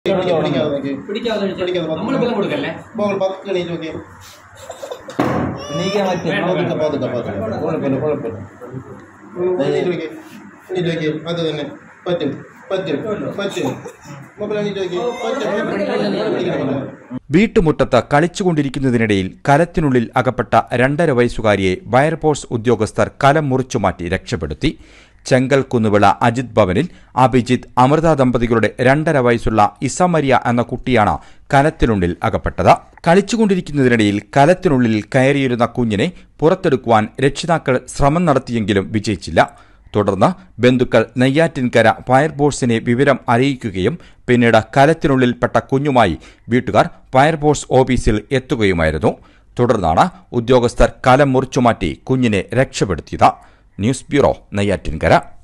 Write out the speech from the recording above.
പിടിക്കാതെ നോക്കി പിടിക്കാതെ പിടിക്കാതെ പത്ത് നമ്മൾ ബലം കൊടുക്കല്ലേ മോൾ പത്ത് എണീറ്റ് നോക്കി എണീക്കാൻ പറ്റും പതുക്കെ പതുക്കെ പതുക്കെ കുഴപ്പമില്ല കുഴപ്പമില്ല എണീറ്റ് നോക്കി എണീറ്റ് നോക്കി അത് തന്നെ പറ്റും പറ്റും പറ്റും മൊബൈൽ എണീറ്റ് നോക്കി പറ്റും പിടിക്കണം വീട്ടുമുറ്റത്ത് കളിച്ചുകൊണ്ടിരിക്കുന്നതിനിടയിൽ കലത്തിനുള്ളിൽ അകപ്പെട്ട രണ്ടര വയസ്സുകാരിയെ ഫയർഫോഴ്സ് ഉദ്യോഗസ്ഥർ കലം മുറിച്ചുമാറ്റി രക്ഷപ്പെടുത്തി ചെങ്കൽ കുന്നുവിള അജിത് ഭവനിൽ അഭിജിത്ത് അമൃത ദമ്പതികളുടെ രണ്ടര വയസ്സുള്ള ഇസമരിയ എന്ന കുട്ടിയാണ് കലത്തിനുള്ളിൽ അകപ്പെട്ടത് കളിച്ചുകൊണ്ടിരിക്കുന്നതിനിടയിൽ കലത്തിനുള്ളിൽ കയറിയിരുന്ന കുഞ്ഞിനെ പുറത്തെടുക്കുവാൻ രക്ഷിതാക്കൾ ശ്രമം നടത്തിയെങ്കിലും വിജയിച്ചില്ല തുടർന്ന് ബന്ധുക്കൾ നെയ്യാറ്റിൻകര ഫയർഫോഴ്സിനെ വിവരം അറിയിക്കുകയും പിന്നീട് കലത്തിനുള്ളിൽപ്പെട്ട കുഞ്ഞുമായി വീട്ടുകാർ ഫയർഫോഴ്സ് ഓഫീസിൽ എത്തുകയുമായിരുന്നു തുടർന്നാണ് ഉദ്യോഗസ്ഥർ കലം മുറിച്ചുമാറ്റി കുഞ്ഞിനെ രക്ഷപ്പെടുത്തിയത് ന്യൂസ് ബ്യൂറോ നെയ്യാറ്റിൻകര